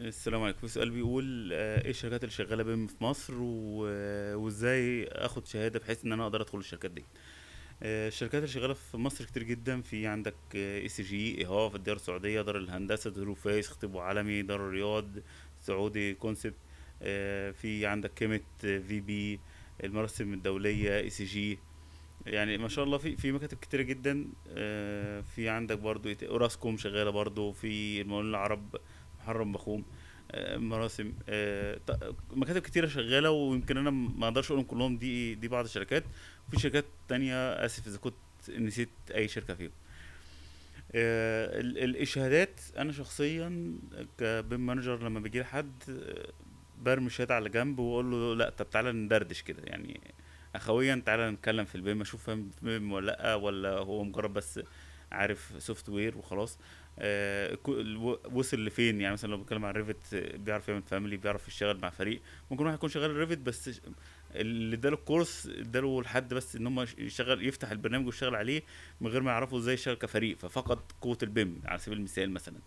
السلام عليكم في سؤال بيقول آه، ايه الشركات اللي شغاله بيم في مصر و... وازاي اخد شهاده بحيث ان انا اقدر ادخل الشركات دي آه، الشركات اللي شغاله في مصر كتير جدا في عندك اي سي جي ايهاف الدار السعوديه دار الهندسه دار فايس خطيب وعالمي دار الرياض سعودي كونسبت آه، في عندك كيمت في بي المراسم الدوليه اي سي جي يعني ما شاء الله في في مكاتب كتيرة جدا آه، في عندك برضو إيه تا- اوراسكوم شغالة برضو في المقاولين العرب محرم بخوم آه، مراسم آه، ط- مكاتب كتيرة شغالة ويمكن انا ما اقدرش اقولهم كلهم دي دي بعض الشركات وفي شركات تانية اسف اذا كنت نسيت اي شركة فيهم آه، ال- ال- الشهادات انا شخصيا كبيم مانجر لما بيجي لي حد آه، برمي الشهادة على جنب واقول له لا طب تعالى ندردش كده يعني اخويا تعالى نتكلم في البيم اشوف فاهم بيم ولا لا ولا هو مجرد بس عارف سوفت وير وخلاص آه كو- الو- وصل لفين يعني مثلا لو بتكلم عن ريفت آه، بيعرف يعمل فاميلي بيعرف يشتغل مع فريق ممكن واحد يكون شغال ريفت بس ش- اللي اداله الكورس اداله لحد بس ان هم يش- يشتغل يفتح البرنامج ويشتغل عليه من غير ما يعرفوا ازاي يشتغل كفريق ففقد قوة البيم على سبيل المثال مثلا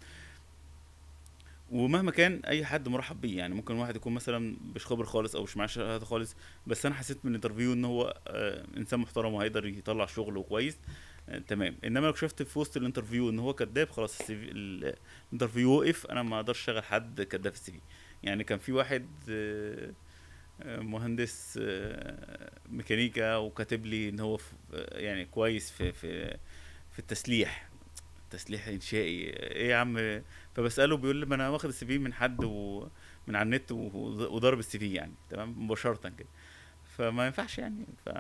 ومهما كان اي حد مرحب بيه يعني ممكن واحد يكون مثلا مش خبر خالص او مش معاه شهاده خالص بس انا حسيت من الانترفيو ان هو آه انسان محترم وهيقدر يطلع شغله كويس آه تمام انما لو شفت في وسط الانترفيو ان هو كذاب خلاص السي في ال- الانترفيو وقف انا ما اقدرش اشغل حد كذاب في السي في يعني كان في واحد آه آه، مهندس آه، ميكانيكا وكاتب لي ان هو في آه، يعني كويس في في في التسليح تسليح انشائي ايه يا عم فبساله بيقول لي ما انا واخد السي في من حد ومن على النت و- وضارب السي في يعني تمام مباشره كده فما ينفعش يعني ف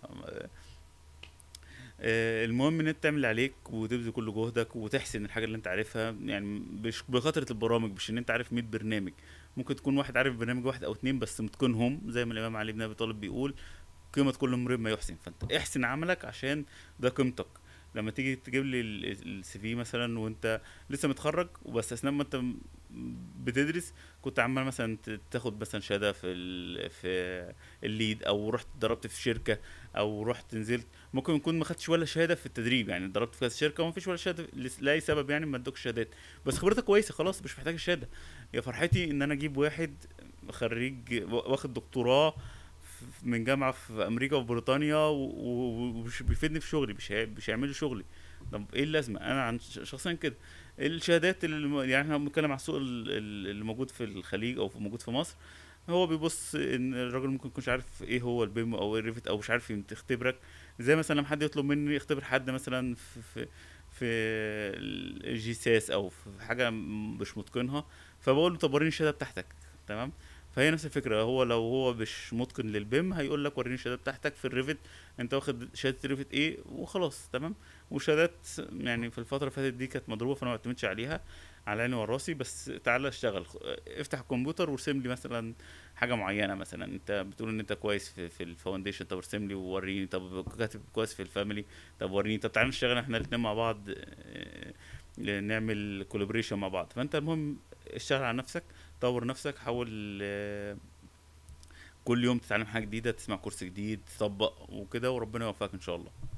آه، المهم ان انت تعمل اللي عليك وتبذل كل جهدك وتحسن الحاجه اللي انت عارفها يعني مش بكثره البرامج مش ان انت عارف 100 برنامج ممكن تكون واحد عارف برنامج واحد او اتنين بس متقنهم زي ما الامام علي بن ابي طالب بيقول قيمة كل امرئ ما يحسن فانت احسن عملك عشان ده قيمتك لما تيجي تجيب لي السي في مثلا وانت لسه متخرج وبس اثناء ما انت م- بتدرس كنت عمال مثلا ت- تاخد مثلا شهاده في ال في الليد او رحت ضربت في شركه او رحت نزلت ممكن يكون ما خدتش ولا شهاده في التدريب يعني ضربت في كذا شركه وما فيش ولا شهاده لس- لاي سبب يعني ما ادوكش شهادات بس خبرتك كويسه خلاص مش محتاج الشهاده يا فرحتي ان انا اجيب واحد خريج وا- واخد دكتوراه ف- من جامعه في امريكا وفي بريطانيا و- و- ومش بيفيدني في شغلي مش هي- مش هيعمل لي شغلي طب ايه اللازمه انا عن ش- شخصيا كده الشهادات اللي الم- يعني احنا بنتكلم على السوق ال- ال- اللي موجود في الخليج او في موجود في مصر هو بيبص ان الراجل ممكن يكونش عارف ايه هو البيم او ايه الريفت او مش عارف يمت- يختبرك زي مثلا لما حد يطلب مني يختبر حد مثلا في في في الجي ساس او في حاجه م- مش متقنها فبقول له طب وريني الشهاده بتاعتك تمام فهي نفس الفكره هو لو هو مش متقن للبيم هيقول لك وريني الشهاده بتاعتك في الريفت انت واخد شهاده ريفت ايه وخلاص تمام وشهادات يعني في الفتره اللي فاتت دي كانت مضروبه فانا ما اعتمدش عليها على عيني وراسي بس تعالى اشتغل خ- افتح الكمبيوتر وارسم لي مثلا حاجه معينه مثلا انت بتقول ان انت كويس في, في الفاونديشن طب ارسم لي ووريني طب كاتب كويس في الفاميلي طب وريني طب تعالى نشتغل احنا الاثنين مع بعض اه، نعمل كولابريشن مع بعض فانت المهم اشتغل على نفسك طور نفسك حاول اه، كل يوم تتعلم حاجه جديده تسمع كورس جديد تطبق وكده وربنا يوفقك ان شاء الله